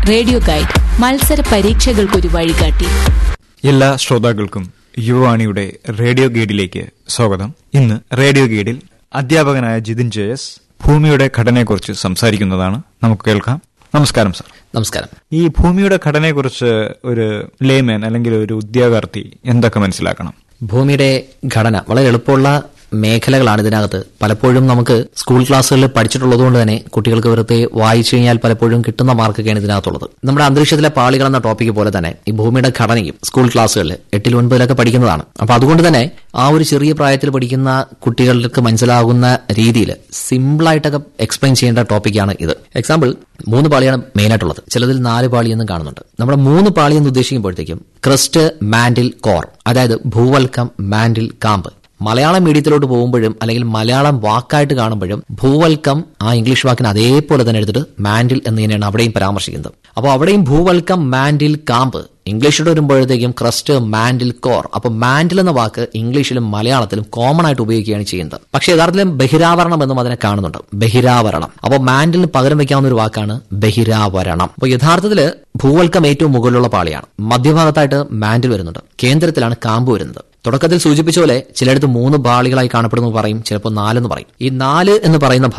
radio guide മത്സര പരീക്ഷകൾക്കൊരു വഴികാട്ടി എല്ലാ ശ്രോതാക്കൾക്കും യുവവാണിയുടെ റേഡിയോ ഗൈഡിലേക്ക് സ്വാഗതം ഇന്ന് റേഡിയോ ഗൈഡിൽ അധ്യാപകനായ ജിതിൻ ജെ എസ് ഭൂമിയുടെ ഘടനയെക്കുറിച്ച് സംസാരിക്കുന്നതാണ് നമുക്ക് കേൾക്കാം നമസ്കാരം സർ നമസ്കാരം ഈ ഭൂമിയുടെ ഘടനയെക്കുറിച്ച് ഒരു ലേമൻ അല്ലെങ്കിൽ ഒരു ഉദ്യോഗാർത്ഥി എന്തൊക്കെ മനസ്സിലാക്കണം ഭൂമിയുടെ ഘടന വളരെ എളുപ്പമുള്ള മേഖലകളാണ് ഇതിനകത്ത് പലപ്പോഴും നമുക്ക് സ്കൂൾ ക്ലാസ്സുകളിൽ പഠിച്ചിട്ടുള്ളതുകൊണ്ട് തന്നെ കുട്ടികൾക്ക് വെറുതെ വായിച്ചു കഴിഞ്ഞാൽ പലപ്പോഴും കിട്ടുന്ന മാർക്കൊക്കെയാണ് ഇതിനകത്തുള്ളത് നമ്മുടെ അന്തരീക്ഷത്തിലെ പാളികൾ എന്ന ടോപ്പിക്ക് പോലെ തന്നെ ഈ ഭൂമിയുടെ ഘടനയും സ്കൂൾ ക്ലാസ്സുകളിൽ എട്ടിൽ ഒൻപതിലൊക്കെ പഠിക്കുന്നതാണ് അപ്പൊ അതുകൊണ്ട് തന്നെ ആ ഒരു ചെറിയ പ്രായത്തിൽ പഠിക്കുന്ന കുട്ടികൾക്ക് മനസ്സിലാകുന്ന രീതിയിൽ സിമ്പിളായിട്ടൊക്കെ എക്സ്പ്ലെയിൻ ചെയ്യേണ്ട ടോപ്പിക്കാണ് ഇത് എക്സാമ്പിൾ മൂന്ന് പാളിയാണ് മെയിനായിട്ടുള്ളത് ചിലതിൽ നാല് പാളി എന്നും കാണുന്നുണ്ട് നമ്മുടെ മൂന്ന് പാളി എന്ന് ഉദ്ദേശിക്കുമ്പോഴത്തേക്കും ക്രസ്റ്റ് മാൻഡിൽ കോർ അതായത് ഭൂവൽക്കം മാൻഡിൽ കാമ്പ് മലയാളം മീഡിയത്തിലോട്ട് പോകുമ്പോഴും അല്ലെങ്കിൽ മലയാളം വാക്കായിട്ട് കാണുമ്പോഴും ഭൂവൽക്കം ആ ഇംഗ്ലീഷ് വാക്കിന് അതേപോലെ തന്നെ എടുത്തിട്ട് മാൻഡിൽ എന്ന് തന്നെയാണ് അവിടെയും പരാമർശിക്കുന്നത് അപ്പോൾ അവിടെയും ഭൂവൽക്കം മാൻഡിൽ കാമ്പ് ഇംഗ്ലീഷിലോട്ട് വരുമ്പോഴത്തേക്കും ക്രസ്റ്റ് മാൻഡിൽ കോർ അപ്പൊ മാൻഡിൽ എന്ന വാക്ക് ഇംഗ്ലീഷിലും മലയാളത്തിലും കോമൺ ആയിട്ട് ഉപയോഗിക്കുകയാണ് ചെയ്യുന്നത് പക്ഷേ യഥാർത്ഥത്തിലും ബഹിരാവരണം എന്നും അതിനെ കാണുന്നുണ്ട് ബഹിരാവരണം അപ്പോൾ മാൻഡിലിന് പകരം വെക്കാവുന്ന ഒരു വാക്കാണ് ബഹിരാവരണം അപ്പോൾ യഥാർത്ഥത്തിൽ ഭൂവൽക്കം ഏറ്റവും മുകളിലുള്ള പാളിയാണ് മധ്യഭാഗത്തായിട്ട് മാൻഡിൽ വരുന്നുണ്ട് കേന്ദ്രത്തിലാണ് കാമ്പ് വരുന്നത് തുടക്കത്തിൽ സൂചിപ്പിച്ച പോലെ ചിലയിടത്ത് മൂന്ന് പാളികളായി കാണപ്പെടുന്നു പറയും ചിലപ്പോൾ നാലെന്ന് പറയും ഈ നാല് എന്ന് പറയുന്ന